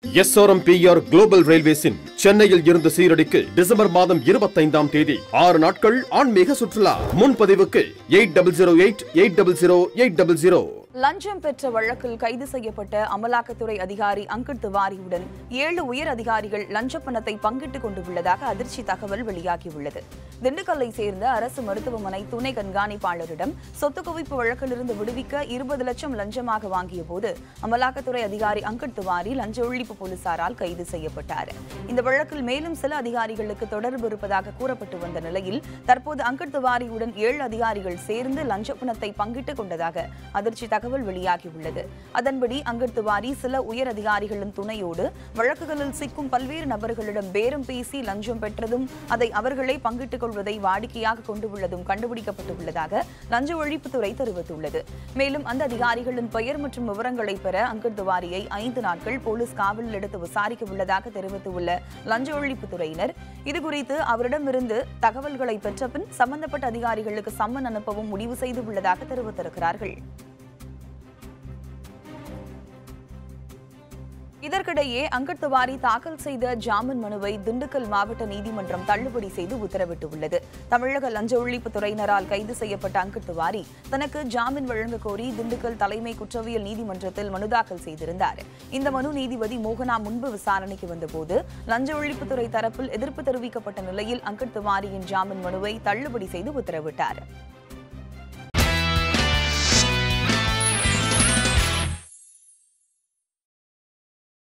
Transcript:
SRMPR global ரயில்வேஸின் சென்னையில் இருந்து சீரடிக்கு December மாதம் இருபத்தைந்தாம் தேதி ஆறு நாட்கள் ஆன்மீக சுற்றுலா முன்பதிவுக்கு eight double zero eight eight double zero eight double zero லஞ்சம் பெற்ற வழக்கில் கைது செய்யப்பட்ட அமலாக்கத்துறை அதிகாரி அங்கிட் திவாரியுடன் ஏழு உயர் அதிகாரிகள் லஞ்ச பணத்தை பங்கிட்டுக் கொண்டுள்ளதாக அதிர்ச்சி தகவல் வெளியாகியுள்ளது திண்டுக்கல்லை சேர்ந்த அரசு மருத்துவமனை துணை கண்காணிப்பாளரிடம் சொத்து குவிப்பு வழக்கிலிருந்து விடுவிக்க இருபது லட்சம் லஞ்சமாக வாங்கிய போது அமலாக்கத்துறை அதிகாரி அங்கிட் திவாரி லஞ்ச ஒழிப்பு போலீசாரால் கைது செய்யப்பட்டார் இந்த வழக்கில் மேலும் சில அதிகாரிகளுக்கு தொடர்பு இருப்பதாக கூறப்பட்டு வந்த நிலையில் தற்போது அங்கிட் திவாரியுடன் ஏழு அதிகாரிகள் சேர்ந்து லஞ்ச பணத்தை பங்கிட்டுக் கொண்டதாக அதிர்ச்சி தகவல் வெளியாகியுள்ளது அதன்படி அங்கட் திவாரி சில உயர் அதிகாரிகளின் துணையோடு வழக்குகளில் சிக்கும் பல்வேறு நபர்களிடம் பேரம் பேசி லஞ்சம் பெற்றதும் அதை அவர்களே பங்கிட்டுக் கொள்வதை வாடிக்கையாக கொண்டுள்ளதும் கண்டுபிடிக்கப்பட்டுள்ளதாக லஞ்ச ஒழிப்புத்துறை தெரிவித்துள்ளது மேலும் அந்த அதிகாரிகளின் பெயர் மற்றும் விவரங்களை பெற அங்கட் திவாரியை ஐந்து நாட்கள் போலீஸ் காவலில் எடுத்து விசாரிக்க உள்ளதாக தெரிவித்துள்ள லஞ்ச ஒழிப்புத்துறையினர் இதுகுறித்து அவரிடமிருந்து தகவல்களை பெற்ற பின் சம்பந்தப்பட்ட அதிகாரிகளுக்கு சம்மன் அனுப்பவும் முடிவு செய்துள்ளதாக தெரிவித்திருக்கிறார்கள் இதற்கிடையே அங்கட் திவாரி தாக்கல் செய்த ஜாமீன் மனுவை திண்டுக்கல் மாவட்ட நீதிமன்றம் தள்ளுபடி செய்து உத்தரவிட்டுள்ளது தமிழக லஞ்ச ஒழிப்பு துறையினரால் கைது செய்யப்பட்ட அங்கட் திவாரி தனக்கு ஜாமீன் வழங்க கோரி திண்டுக்கல் தலைமை குற்றவியல் நீதிமன்றத்தில் மனு தாக்கல் செய்திருந்தார் இந்த மனு நீதிபதி மோகனா முன்பு விசாரணைக்கு வந்தபோது லஞ்ச ஒழிப்புத்துறை தரப்பில் எதிர்ப்பு தெரிவிக்கப்பட்ட நிலையில் அங்கட் திவாரியின் ஜாமீன் மனுவை தள்ளுபடி செய்து உத்தரவிட்டார்